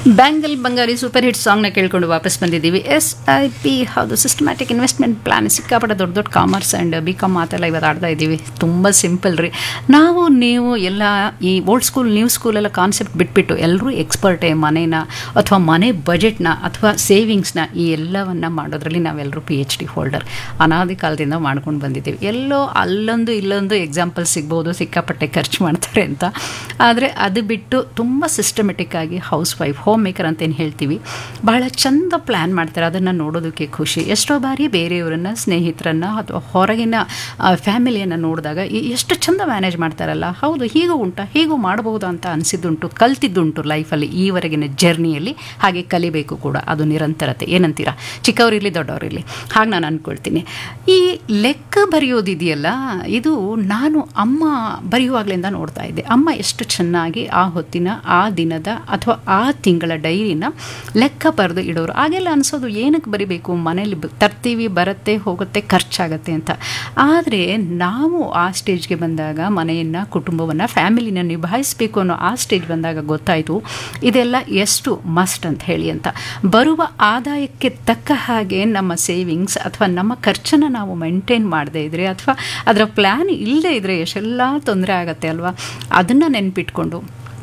bangle ಬಂಗಾರಿ super hit ಸಾಂಗ್ನ ಕೇಳ್ಕೊಂಡು ವಾಪಸ್ ಬಂದಿದ್ದೀವಿ ಎಸ್ ಐ ಪಿ ಹೌದು ಸಿಸ್ಟಮ್ಯಾಟಿಕ್ ಇನ್ವೆಸ್ಟ್ಮೆಂಟ್ ಪ್ಲಾನ್ ಸಿಕ್ಕಾಪಟ್ಟೆ ದೊಡ್ಡ ದೊಡ್ಡ ಕಾಮರ್ಸ್ ಆ್ಯಂಡ್ ಬಿ ಕಾಮ್ ಮಾತೆಲ್ಲ ಇವತ್ತು ಆಡ್ತಾ ಇದ್ದೀವಿ ತುಂಬ ಸಿಂಪಲ್ ರೀ ನಾವು ನೀವು ಎಲ್ಲ ಈ ಓಲ್ಡ್ ಸ್ಕೂಲ್ ನ್ಯೂ ಸ್ಕೂಲೆಲ್ಲ ಕಾನ್ಸೆಪ್ಟ್ ಬಿಟ್ಬಿಟ್ಟು ಎಲ್ಲರೂ ಎಕ್ಸ್ಪರ್ಟೇ ಮನೇನ ಅಥವಾ ಮನೆ ಬಜೆಟ್ನ ಅಥವಾ ಸೇವಿಂಗ್ಸ್ನ ಈ ಎಲ್ಲವನ್ನು ಮಾಡೋದ್ರಲ್ಲಿ ನಾವೆಲ್ಲರೂ ಪಿ ಎಚ್ ಡಿ ಹೋಲ್ಡರ್ ಅನಾದಿ ಕಾಲದಿಂದ ಮಾಡ್ಕೊಂಡು ಬಂದಿದ್ದೀವಿ ಎಲ್ಲೋ ಅಲ್ಲೊಂದು ಇಲ್ಲೊಂದು ಎಕ್ಸಾಂಪಲ್ ಸಿಗ್ಬೋದು ಸಿಕ್ಕಾಪಟ್ಟೆ ಖರ್ಚು ಮಾಡ್ತಾರೆ ಅಂತ ಆದರೆ ಅದು ಬಿಟ್ಟು ತುಂಬ ಸಿಸ್ಟಮೆಟಿಕ್ ಆಗಿ ಹೌಸ್ ವೈಫ್ ಹೋಮ್ ಮೇಕರ್ ಅಂತ ಏನು ಹೇಳ್ತೀವಿ ಬಹಳ ಚಂದ ಪ್ಲ್ಯಾನ್ ಮಾಡ್ತಾರೆ ಅದನ್ನು ನೋಡೋದಕ್ಕೆ ಖುಷಿ ಎಷ್ಟೋ ಬಾರಿ ಬೇರೆಯವರನ್ನ ಸ್ನೇಹಿತರನ್ನು ಅಥವಾ ಹೊರಗಿನ ಫ್ಯಾಮಿಲಿಯನ್ನು ನೋಡಿದಾಗ ಎ- ಎಷ್ಟು ಚಂದ ಮ್ಯಾನೇಜ್ ಮಾಡ್ತಾರಲ್ಲ ಹೌದು ಹೀಗೂ ಉಂಟಾ ಹೀಗೂ ಮಾಡಬಹುದು ಅಂತ ಅನಿಸಿದ್ದುಂಟು ಕಲ್ತಿದ್ದುಂಟು ಲೈಫಲ್ಲಿ ಈವರೆಗಿನ ಜರ್ನಿಯಲ್ಲಿ ಹಾಗೆ ಕಲಿಬೇಕು ಕೂಡ ಅದು ನಿರಂತರತೆ ಏನಂತೀರಾ ಚಿಕ್ಕವರಿರಲಿ ದೊಡ್ಡವರಿರಲಿ ಹಾಗೆ ನಾನು ಅಂದ್ಕೊಳ್ತೀನಿ ಈ ಲೆಕ್ಕ ಬರೆಯೋದಿದೆಯಲ್ಲ ಇದು ನಾನು ಅಮ್ಮ ಬರೆಯುವಾಗಲಿಂದ ನೋಡ್ತಾ ಇದ್ದೆ ಅಮ್ಮ ಎಷ್ಟು ಚೆನ್ನಾಗಿ ಆ ಹೊತ್ತಿನ ಆ ದಿನದ ಅಥವಾ ಆ ತಿಂಗಳ ಡೈರಿನ ಲೆಕ್ಕ ಬರೆದು ಇಡೋರು ಆಗೆಲ್ಲ ಅನಿಸೋದು ಏನಕ್ಕೆ ಬರಿಬೇಕು ಮನೇಲಿ ಬ- ತರ್ತೀವಿ ಬರುತ್ತೆ ಹೋಗುತ್ತೆ ಖರ್ಚಾಗತ್ತೆ ಅಂತ ಆದರೆ ನಾವು ಆ ಸ್ಟೇಜ್ಗೆ ಬಂದಾಗ ಮನೆಯನ್ನು ಕುಟುಂಬವನ್ನು ಫ್ಯಾಮಿಲಿನ ನಿಭಾಯಿಸಬೇಕು ಅನ್ನೋ ಆ ಸ್ಟೇಜ್ ಬಂದಾಗ ಗೊತ್ತಾಯಿತು ಇದೆಲ್ಲ ಎಷ್ಟು ಮಸ್ಟ್ ಅಂತ ಹೇಳಿ ಅಂತ ಬರುವ ಆದಾಯಕ್ಕೆ ತಕ್ಕ ಹಾಗೆ ನಮ್ಮ ಸೇವಿಂಗ್ಸ್ ಅಥವಾ ನಮ್ಮ ಖರ್ಚನ್ನು ನಾವು ಮೇಂಟೈನ್ ಮಾಡದೇ ಇದ್ರೆ ಅಥವಾ ಅದರ ಪ್ಲ್ಯಾನ್ ಇಲ್ಲದೇ ಇದ್ರೆ ಎಷ್ಟೆಲ್ಲ ತೊಂದರೆ ಆಗುತ್ತೆ ಅಲ್ವಾ ಅದನ್ನು ನೆನ್ಪಿಟ್ಕೊಂಡು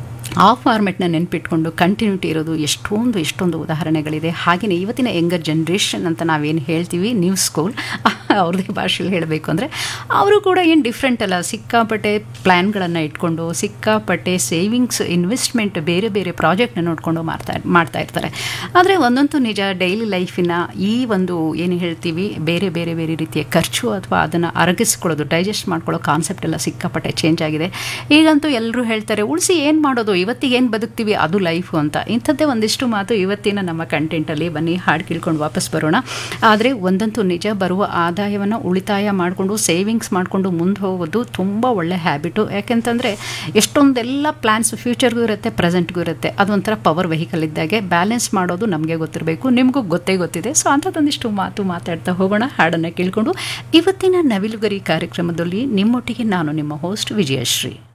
ಆ ಫಾರ್ಮೆಟ್ನ ನೆನ್ಪಿಟ್ಕೊಂಡು ಕಂಟಿನ್ಯೂಟಿ ಇರೋದು ಎಷ್ಟೊಂದು ಎಷ್ಟೊಂದು ಉದಾಹರಣೆಗಳಿದೆ ಹಾಗೆಯೇ ಇವತ್ತಿನ ಯಂಗರ್ ಜನ್ರೇಷನ್ ಅಂತ ನಾವೇನು ಹೇಳ್ತೀವಿ ನ್ಯೂ ಸ್ಕೂಲ್ ಅವ್ರದ್ದೇ ಭಾಷೆಯಲ್ಲಿ ಹೇಳಬೇಕು ಅಂದರೆ ಅವರು ಕೂಡ ಏನು ಡಿಫ್ರೆಂಟ್ ಅಲ್ಲ ಸಿಕ್ಕಾಪಟ್ಟೆ ಪ್ಲ್ಯಾನ್ಗಳನ್ನು ಇಟ್ಕೊಂಡು ಸಿಕ್ಕಾಪಟ್ಟೆ ಸೇವಿಂಗ್ಸ್ ಇನ್ವೆಸ್ಟ್ಮೆಂಟ್ ಬೇರೆ ಬೇರೆ ಪ್ರಾಜೆಕ್ಟ್ನ ನೋಡಿಕೊಂಡು ಮಾಡ್ತಾ ಮಾಡ್ತಾ ಇರ್ತಾರೆ ಆದರೆ ಒಂದಂತೂ ನಿಜ ಡೈಲಿ ಲೈಫಿನ ಈ ಒಂದು ಏನು ಹೇಳ್ತೀವಿ ಬೇರೆ ಬೇರೆ ಬೇರೆ ರೀತಿಯ ಖರ್ಚು ಅಥವಾ ಅದನ್ನು ಅರಗಿಸ್ಕೊಳ್ಳೋದು ಡೈಜೆಸ್ಟ್ ಮಾಡ್ಕೊಳ್ಳೋ ಕಾನ್ಸೆಪ್ಟ್ ಎಲ್ಲ ಸಿಕ್ಕಾಪಟ್ಟೆ ಚೇಂಜ್ ಆಗಿದೆ ಈಗಂತೂ ಎಲ್ಲರೂ ಹೇಳ್ತಾರೆ ಉಳಿಸಿ ಏನು ಮಾಡೋದು ಇವತ್ತಿಗೆ ಏನು ಬದುಕ್ತೀವಿ ಅದು ಲೈಫು ಅಂತ ಇಂಥದ್ದೇ ಒಂದಿಷ್ಟು ಮಾತು ಇವತ್ತಿನ ನಮ್ಮ ಕಂಟೆಂಟಲ್ಲಿ ಬನ್ನಿ ಹಾಡು ಕೇಳ್ಕೊಂಡು ವಾಪಸ್ ಬರೋಣ ಆದರೆ ಒಂದಂತೂ ನಿಜ ಬರುವ ಆದಾಯವನ್ನು ಉಳಿತಾಯ ಮಾಡಿಕೊಂಡು ಸೇವಿಂಗ್ಸ್ ಮಾಡಿಕೊಂಡು ಮುಂದೆ ಹೋಗೋದು ತುಂಬ ಒಳ್ಳೆ ಹ್ಯಾಬಿಟು ಯಾಕೆಂತಂದರೆ ಎಷ್ಟೊಂದೆಲ್ಲ ಪ್ಲ್ಯಾನ್ಸ್ ಫ್ಯೂಚರ್ಗೂ ಇರುತ್ತೆ ಪ್ರೆಸೆಂಟ್ಗೂ ಇರುತ್ತೆ ಅದೊಂಥರ ಪವರ್ ವೆಹಿಕಲ್ ಇದ್ದಾಗೆ ಬ್ಯಾಲೆನ್ಸ್ ಮಾಡೋದು ನಮಗೆ ಗೊತ್ತಿರಬೇಕು ನಿಮಗೂ ಗೊತ್ತೇ ಗೊತ್ತಿದೆ ಸೊ ಅಂಥದ್ದೊಂದಿಷ್ಟು ಮಾತು ಮಾತಾಡ್ತಾ ಹೋಗೋಣ ಹಾಡನ್ನು ಕೇಳಿಕೊಂಡು ಇವತ್ತಿನ ನವಿಲುಗರಿ ಕಾರ್ಯಕ್ರಮದಲ್ಲಿ ನಿಮ್ಮೊಟ್ಟಿಗೆ ನಾನು ನಿಮ್ಮ ಹೋಸ್ಟ್ ವಿಜಯಶ್ರೀ